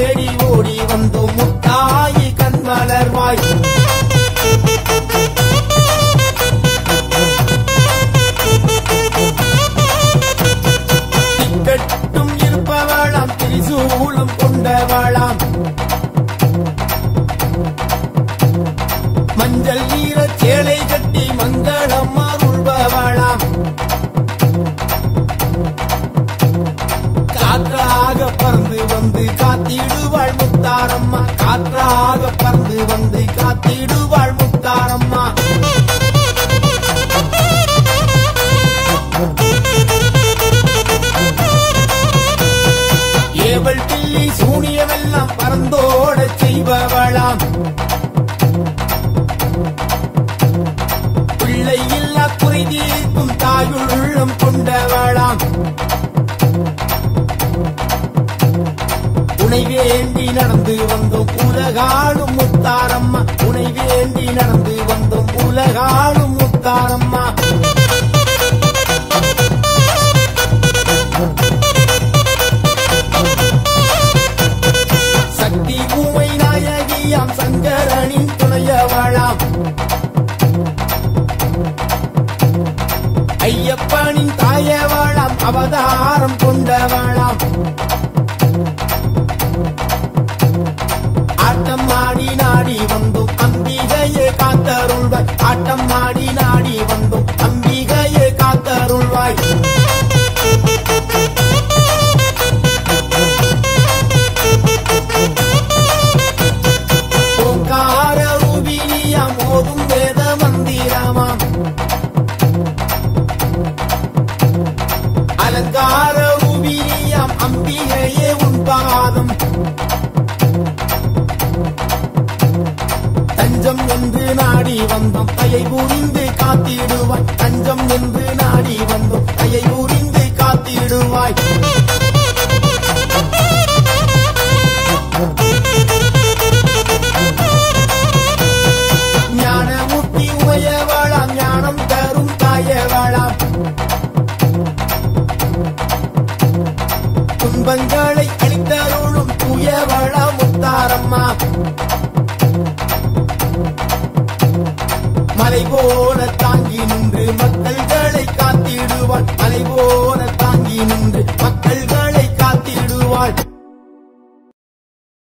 தேடி ஓடி வந்தோம் முத்தாயி கண்மலர்வாய் திக்கட்டும் இருப்பவளாம் திரிசூலம் கொண்டவளாம் மஞ்சள் நீர சேலை கட்டி மங்களம் அருள்பவளாம் காற்றாக பறந்து வந்து காத்திடுவாள் முத்தாரம்மா காற்றாக பறந்து வந்து காத்திடுவாள் முத்தாரம்மா ஏவல் பில்லி சூனியமெல்லாம் பறந்தோட செய்பவளாம் பிள்ளை இல்லா குறை தீர்க்கும் தாயுள்ளம் கொண்டவளாம் உனை வேண்டி நடந்து வந்தோம் உலகாடும் முத்தாரம்மா உனை வேண்டி நடந்து வந்தோம் உலகாடும் முத்தாரம்மா சக்தி பூமை நாயகியாம் சங்கரனின் துணையவளாம் ஐயப்பனின் தாயவளாம் அவதார